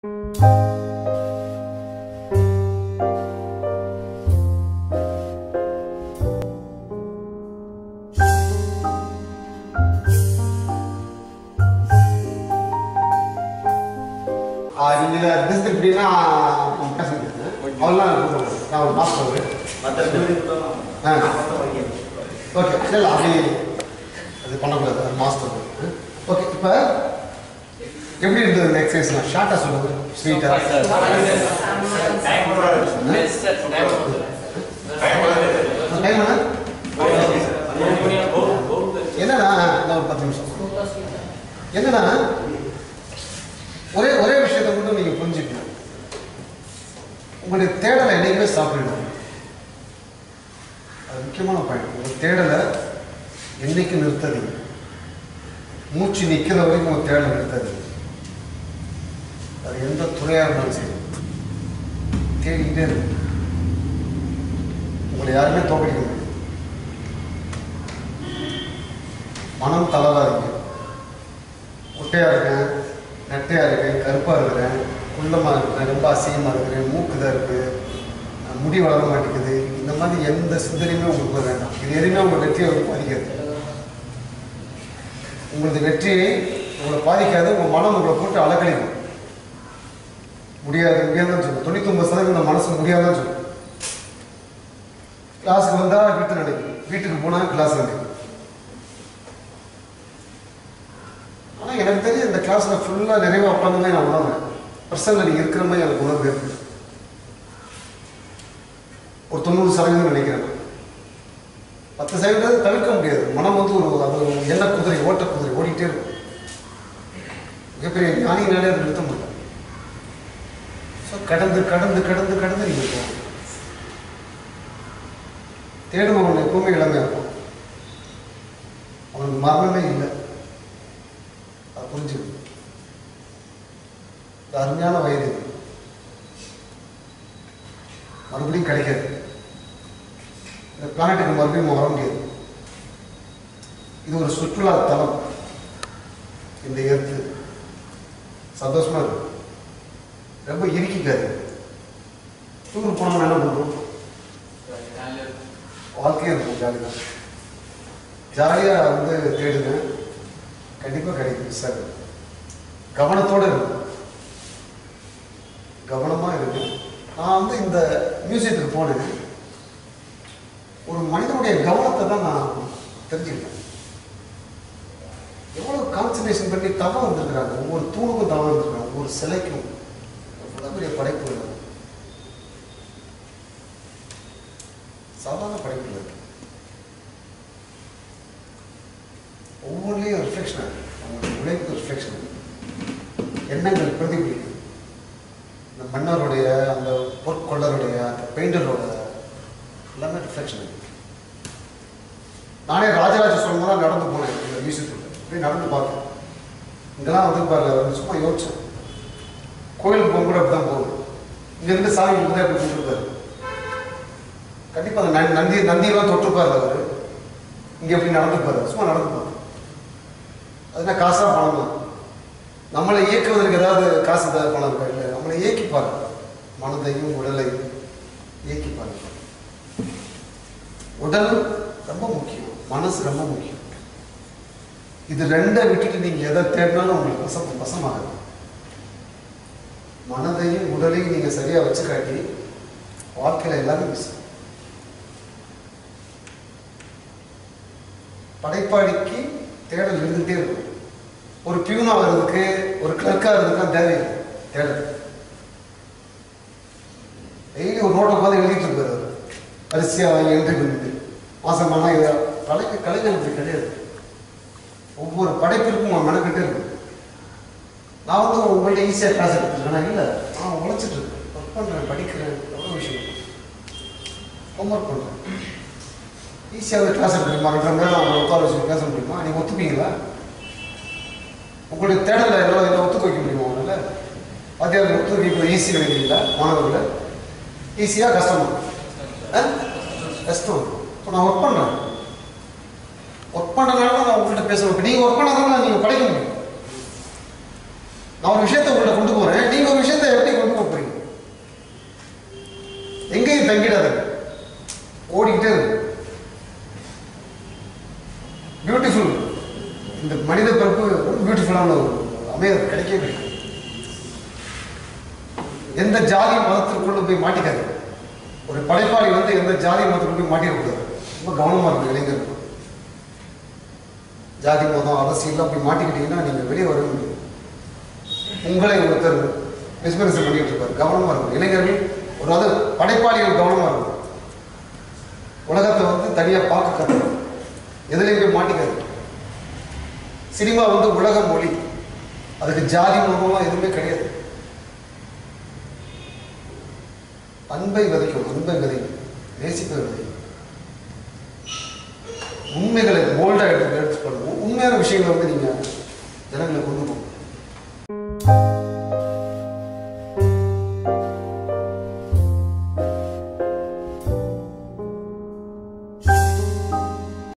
இந்த டிஸ்க் இப்படின்னா பேச முடியாது அவெல்லாம் கூப்பிடுவாங்க நான் ஒரு மாஸ்டர் ஆ ஓகே இல்லை அப்படி அது பண்ணக்கூடாது அது மாஸ்டர் ஓகே இப்போ எப்படி இருந்தது இந்த எக்ஸசைஸ்லாம் ஷார்ட்டாக சொல்லுங்க ஸ்வீட்டாக டைம் என்ன என்னன்னா இன்னும் ஒரு பத்து நிமிஷம் என்னன்னா ஒரே ஒரே விஷயத்தை மட்டும் நீங்க புரிஞ்சுக்கணும் உங்களுடைய தேடலை என்னைக்குமே சாப்பிடணும் அது முக்கியமான பாயிண்ட் உங்க தேடலை என்னைக்கு நிறுத்தாதீங்க மூச்சு நிற்கிற வரைக்கும் உங்க தேடலை நிறுத்தாதீங்க அது எந்த துறையாக இருந்தாலும் சரி தேடிக்கிட்டே இருக்கு உங்களை யாருமே தோக்கடிக்க முடியாது மனம் தளராதீங்க குட்டையாக இருக்கேன் நெட்டையாக இருக்கேன் கருப்பாக இருக்கிறேன் குள்ளமாக இருக்கிறேன் ரொம்ப அசிங்கமாக இருக்கிறேன் மூக்கு தான் இருக்குது முடி வளர மாட்டேங்குது இந்த மாதிரி எந்த சிந்தனையுமே உங்களுக்கு வேண்டாம் இது எதுவுமே உங்கள் வெற்றியை வந்து பாதிக்காது உங்களது வெற்றியை உங்களை பாதிக்காது உங்கள் மனம் உங்களை போட்டு அலக்கழிக்கும் முடியாது முடியாதுன்னு சொல்லுங்க தொண்ணூத்தொம்பது சதவீதம் இந்த மனசு முடியாதுன்னு சொல்லுங்க கிளாஸுக்கு வந்தால் வீட்டு நினைக்கும் வீட்டுக்கு போனால் கிளாஸ் நினைக்கும் ஆனால் எனக்கு தெரியும் இந்த கிளாஸில் ஃபுல்லாக நிறைய உட்காந்து நான் உணர்றேன் பர்சனில் நீங்கள் இருக்கிற மாதிரி எனக்கு உணர்வு இருக்கு ஒரு தொண்ணூறு சதவீதம் நினைக்கிறேன் பத்து சதவீதம் தவிர்க்க முடியாது மனம் வந்து ஒரு அது ஒரு எண்ண குதிரை ஓட்ட குதிரை ஓடிட்டே இருக்கும் மிகப்பெரிய ஞானினாலே அதை நிறுத்த முடியல ஸோ கடந்து கடந்து கடந்து கடந்து நீங்கள் போகணும் தேடுபவன் எப்பவுமே இளமையாக இருக்கும் அவனுக்கு மரணமே இல்லை அது புரிஞ்சுக்கணும் இது அருமையான வயது இது மறுபடியும் கிடைக்காது இந்த பிளானட்டுக்கு மறுபடியும் வர முடியாது இது ஒரு சுற்றுலா தலம் இந்த எர்த்து சந்தோஷமா இருக்கு ரொம்ப இறுக்கிக்காது டூர் போனோம்னா என்ன பண்ணுறோம் வாழ்க்கையே இருக்கும் ஜாலியாக ஜாலியாக வந்து தேடுங்க கண்டிப்பாக கிடைக்கும் சார் கவனத்தோடு இருக்கும் கவனமாக இருக்கு நான் வந்து இந்த மியூசியத்துக்கு போனேன் ஒரு மனிதனுடைய கவனத்தை தான் நான் தெரிஞ்சுக்கிட்டேன் எவ்வளோ கான்சன்ட்ரேஷன் பண்ணி தவம் வந்திருக்கிறாங்க ஒவ்வொரு தூணுக்கும் தவம் வந்திருக்காங்க ஒவ்வொரு சிலைக்கும் எவ்வளோ பெரிய படைப்பு இல்லை சாதாரண படைப்பு இல்லை ஒவ்வொன்றிலையும் ரிஃப்ளெக்ஷன் அவங்களுடைய உழைப்பு ரிஃப்ளெக்ஷன் எண்ணங்கள் பிரதிபலிக்கும் இந்த மன்னருடைய அந்த பொற்கொள்ளருடைய அந்த பெயிண்டரோட எல்லாமே ரிஃப்ளெக்ஷன் நானே ராஜராஜ சோழன் தான் நடந்து போனேன் இந்த மியூசியத்துக்கு போய் நடந்து பார்த்தேன் இங்கெல்லாம் வந்து பாருங்க வந்து சும்மா யோசிச்சேன் கோயிலுக்கு போக கூட அப்படி தான் போகுது இங்கேருந்து சாமி குதிரை அப்படி கொடுத்துருப்பாரு கண்டிப்பாக அந்த நந்தி- நந்தி நந்தியெல்லாம் தொட்டுப்பார் அவர் இங்கே எப்படி நடந்துப்பாரு சும்மா நடந்துப்பார் அது என்ன காசா பணமா நம்மளை இயக்குவதற்கு ஏதாவது காசு ஏதாவது பணம் இருக்கா இல்லை நம்மளை இயக்கிப்பார் மனதையும் உடலையும் இயக்கிப்பார் உடல் ரொம்ப முக்கியம் மனசு ரொம்ப முக்கியம் இது ரெண்டை விட்டுட்டு நீங்க எதை தேடினாலும் உங்களுக்கு வசம் வசமாகாது மனதையும் உடலையும் நீங்க சரியா வச்சு காட்டி வாழ்க்கையில எல்லாமே மிஸ் படைப்பாளிக்கு தேடல் இருந்துகிட்டே இருக்கும் ஒரு பியூனா வர்றதுக்கு ஒரு கிளர்க்கா இருக்கிறதுக்கு தேவையில்லை தேடல் டெய்லி ஒரு நோட்டை பார்த்து எழுதிட்டு இருப்பாரு அவர் வரிசையா வாங்கி என்ட்ரி பண்ணிட்டு மாசமானா இது கலை கலைஞர் அப்படி கிடையாது ஒவ்வொரு படைப்பிற்கும் அவன் மெனக்கிட்டே இருக்கும் நான் வந்து உங்கள்ட்ட ஈஸியாக கிளாஸ் எடுத்துருக்கேன் இல்லை நான் உழைச்சிட்டு இருக்கேன் ஒர்க் பண்ணுறேன் படிக்கிறேன் எவ்வளோ விஷயம் ஹோம்ஒர்க் பண்ணுறேன் ஈஸியாக கிளாஸ் எடுக்க முடியுமா ரெண்டு மணி நேரம் அவங்களை உட்கார வச்சு பேச முடியுமா நீங்கள் ஒத்துப்பீங்களா உங்களுடைய தேடலை என்னால் என்ன ஒத்துக்க வைக்க முடியுமா உங்களால் வாத்தியார் ஒத்துக்க வைக்க ஈஸி நினைக்கிறீங்களா மாணவர்களை ஈஸியாக கஷ்டமா ஆ? கஷ்டம் இப்போ நான் ஒர்க் பண்ணுறேன் ஒர்க் பண்ணனால நான் உங்கள்கிட்ட பேசணும் இப்போ நீங்கள் ஒர்க் பண்ணாதான் நீங்கள் படிக்க முடியும் நான் ஒரு விஷயத்தை உங்கள்கிட்ட கொண்டு போகிறேன் நீங்கள் ஒரு விஷயத்தை எந்த ஜாதி மதத்திற்குள்ள போய் மாட்டிக்காதீங்க ஒரு படைப்பாளி வந்து எந்த ஜாதி மதத்துக்குள்ள போய் மாட்டிடக்கூடாது ரொம்ப கவனமா இருக்கும் இளைஞர்கள் ஜாதி மதம் அரசியல்லாம் போய் மாட்டிக்கிட்டீங்கன்னா நீங்க வெளியே வரவே முடியும் உங்களை ஒருத்தர் மிஸ்மரிசம் பண்ணிட்டு இருப்பார் கவனமா இருக்கும் இளைஞர்கள் ஒரு அது படைப்பாளிகள் கவனமா இருக்கும் உலகத்தை வந்து தனியா பார்க்க கற்றுக்கணும் எதுலையும் போய் மாட்டிக்காது சினிமா வந்து உலக மொழி அதுக்கு ஜாதி மதம்லாம் எதுவுமே கிடையாது அன்பை விதைக்கும் அன்பை விதைக்கும் நேசிப்பை விதைக்கும் உண்மைகளை போல்டாக எடுத்து எடுத்து பண்ணுவோம் உண்மையான விஷயங்களை வந்து நீங்கள் ஜனங்களுக்கு